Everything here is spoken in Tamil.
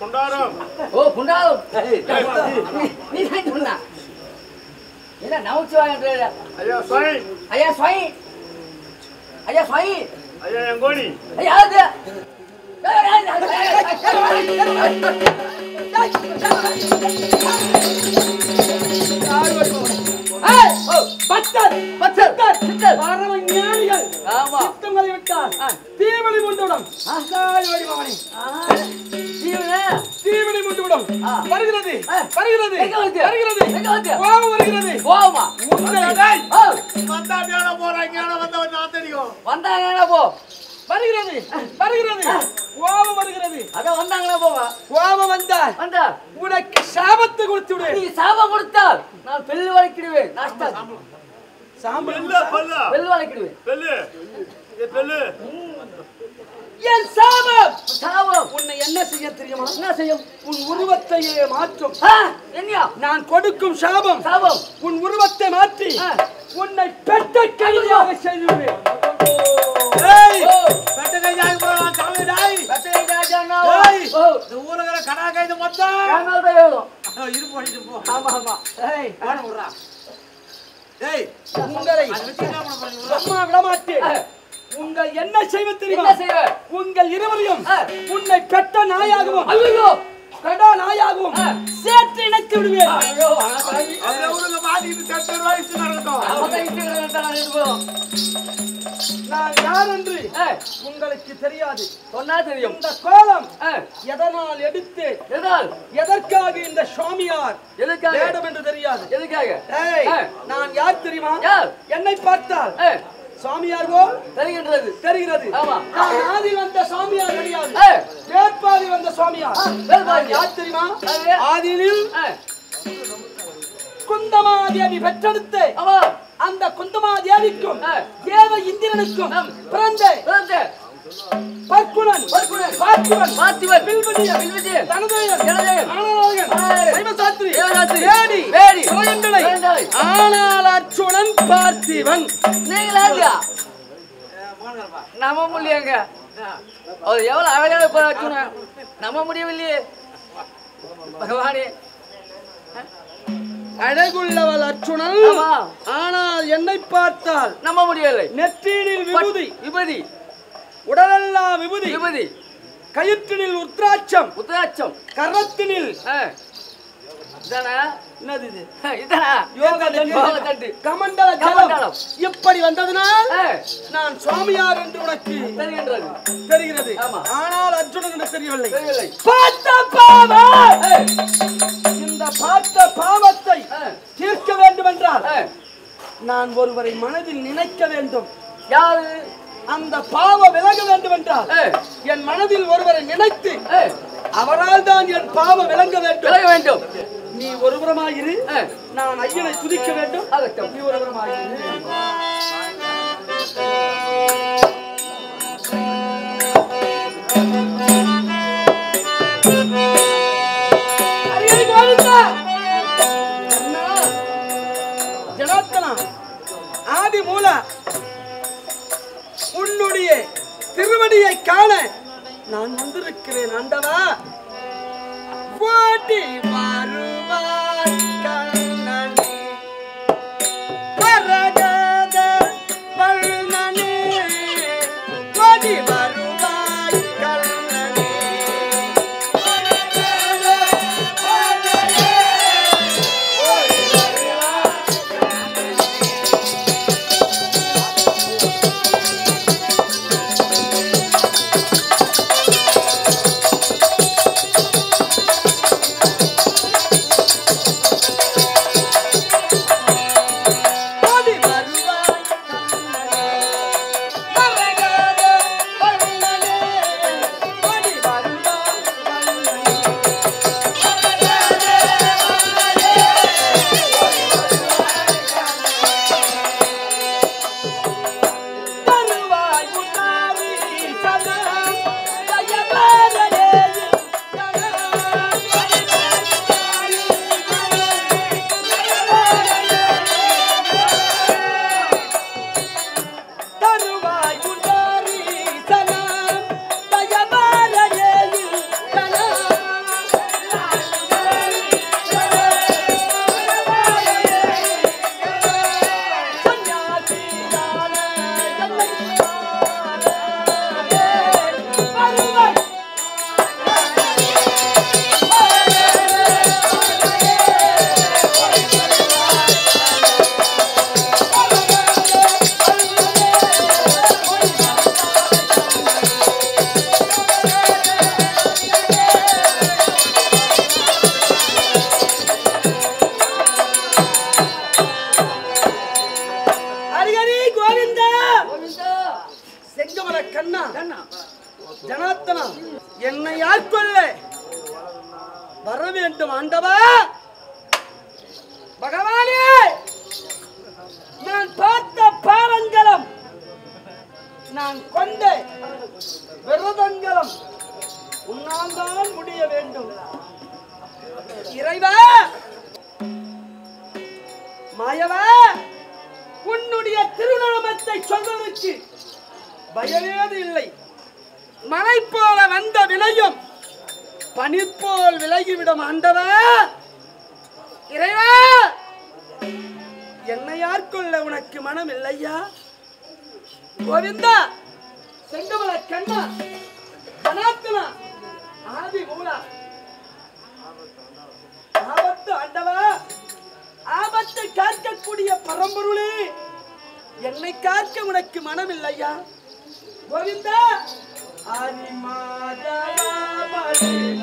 குண்டாரம் ஓ புண்டாலும் நீ தான் சொன்னா என்ன நவச்சுவாங்க ஐயா சுவாமி ஐயா சுவாமி ஐயா சுவாமி ஐயா எங்கோடி ஐயா அது பட்டர் பச்சர் சித்தர் பரம ஞானிகள் ஆமா சித்தங்களை விட்டார் தீவனி முண்டுவிடும் ஆசாய் வடிவமணி ஜீவனே தீவனி முண்டுவிடும் ஆ. வருகிறது ஆ. வருகிறது எங்க வந்து? வருகிறது எங்க வந்து? கோபம் வருகிறது போமா உங்களை ஓ வந்தா மேல போறாங்க மேல வந்தவன் நான் தெரியும் வந்தாங்கன்னா போ வருகிறது வருகிறது கோபம் வருகிறது அதான் வந்தாங்கன்னா போவா கோபம் வந்தால் வந்தா உனக்கு சாபத்தை கொடுத்து விடு நீ சாபம் கொடுத்தால் நான் பெல்லு வளைக்கிடுவேன் நஷ்டம் சாம்பல் பெல்லு பெல்லு பெல்லு வளைக்கிடுவேன் பெல்லு ஏ பெல்லு என் சாபம் சாபம் உன்னை என்ன செய்ய தெரியுமா என்ன செய்யும் உன் உருவத்தையே மாற்றும் ஆ, என்னையா நான் கொடுக்கும் சாபம் சாபம் உன் உருவத்தை மாற்றி ஆ. உன்னை பெட்ட கைதியாக செய்துவிடுவேன் ஏய் ஓ பெட்ட கை ஜாய் போறான் சாமி டாய் கட்டளை ராஜாண்ணா. ஏய். ஓ இந்த ஊரகர கடா கைது மொத்தம் என் மேல தான் எழுதும். இருப்பு அடிச்சு போ ஆமா ஆமா ஏய் போன விடுறா ஏய் உங்களை அது வச்சு என்ன பண்ண போறீங்க அம்மா விடமாட்டேன் ஆ, உங்கள் என்ன செய்வது தெரியுமா என்ன செய்வ உங்கள் இருவரையும் ஆ. உன்னை பெட்ட நாயாகவும் ஐயோ கடா நாயாகவும் ஆ. சேர்த்து இணைத்து விடுவேன் ஐயோ அழகாகி. அதுல ஊருங்க மாட்டிக்கிட்டு தட்டு வயசு நடக்கட்டும் அவன் இட்டுக்கிறவன் தான் நான் ரெண்டு பேரும். நான் யார் என்று ஏய், உங்களுக்கு தெரியாது சொன்னா தெரியும் இந்த கோலம் ஏய், எதனால் எடுத்து எதனால் எதற்காக இந்த சுவாமியார் எதுக்காக வேடம் என்று தெரியாது எதுக்காக ஏய், ஏய். நான் யார் தெரியுமா யார்? என்னை பார்த்தால் ஏய், சுவாமியார் போ தெரிகின்றது தெரிகிறது ஆமா. நான் ஆதி வந்த சுவாமியார் கிடையாது ஏய், வேட்பாதி வந்த சுவாமியார் வேட்பாதி. நான் யார் தெரியுமா யாரு? ஆதியில் ஏய், குந்தமாதேவி பெற்றெடுத்து ஆமா அந்த குந்தமாதேவிக்கும் ஆ. தேவ இந்திரனுக்கும் ஆம். பிறந்த பிறந்த பற்குணன் பற்குணன், பார்த்திபன் பார்த்திபன், வில்வதியன், வில்வதியன், தனதேயன், ஜனதேயன், ஆனநாயகன், ஆனநாயகன், சைவசாத்திரி, தேவராத்திரி, வேடி, வேடி, சுரண்டலை, சுரண்டலை. ஆனால் அர்ச்சுனன் பார்த்திபன் நீங்களா இல்லையா? நம்ப முடியலங்க அவர் எவ்வளவு அழகான போராச்சுன நம்ப முடியவில்லையே பகவானே அழகுள்ளவள் அர்ச்சுனன் ஆமா. ஆனால் என்னை பார்த்தால் நம்ப முடியவில்லை நெற்றியினில் விபூதி விபதி உடலெல்லாம் விபூதி விபதி கயிற்றினில் உத்ராட்சம் உத்தராட்சம் கரத்தினில் ஆ. இதானா என்னது இது இதானா யோக தண்டு. யோக தண்டு. கமண்டல கமண்டலம். ஜலம் இப்படி வந்ததனால் ஆ, நான் சுவாமியார் என்று உனக்கு தெரிகின்றது தெரிகிறது ஆமா. ஆனால் அர்ஜுனன் என்று தெரியவில்லை தெரியவில்லை பார்த்த பாவம் ஏய், இந்த பார்த்த பாவத்தை ஆ, தீர்க்க வேண்டும் என்றால் ஆ. நான் ஒருவரை மனதில் நினைக்க வேண்டும் யாரு அந்த பாவம் விலக வேண்டும் என்றால் ஏய், என் மனதில் ஒருவரை நினைத்து ஏய், அவரால் தான் என் பாவம் விளங்க வேண்டும் விலக வேண்டும் நீ ஒருபுறமாயிரு ஆ, நான் ஐயனை துதிக்க வேண்டும் ஆகட்டும் நீ ஒருபுறமாயிரு அரியணை கோவிந்தா! அண்ணா, ஜனார்த்தனா, ஆதி மூல உன்னுடைய திருவடியை காண நான் வந்திருக்கிறேன் ஆண்டவா ஓடி வருவாய் கண்ணனே பரகத வண்ணனே ஓடி வருவாய் கண்ணனே ஜனார்த்தனா என்னை ஆட்கொள்ள வர வேண்டும் ஆண்டவா பகவானே நான் பார்த்த பாவங்களும் நான் கொண்ட விரதங்களும் உன்னால் தான் முடிய வேண்டும் இறைவா மாயவா உன்னுடைய திருநாமத்தை சொல்வதற்கு பயமேது இல்லை மலை போல வந்த விளையும் பனி போல் விலகிவிடும் ஆண்டவா இறைவா என்னை யார்கொள்ள உனக்கு மனம் இல்லையா கோவிந்தா செங்கமல கண்ணா ஜனார்த்தனா ஆதி மூலா ஆபத்து ஆண்டவா ஆபத்தை காக்கக்கூடிய பரம்பொருளே என்னை காக்க உனக்கு மனம் இல்லையா கோவிந்தா ஆதி மாதவா பலி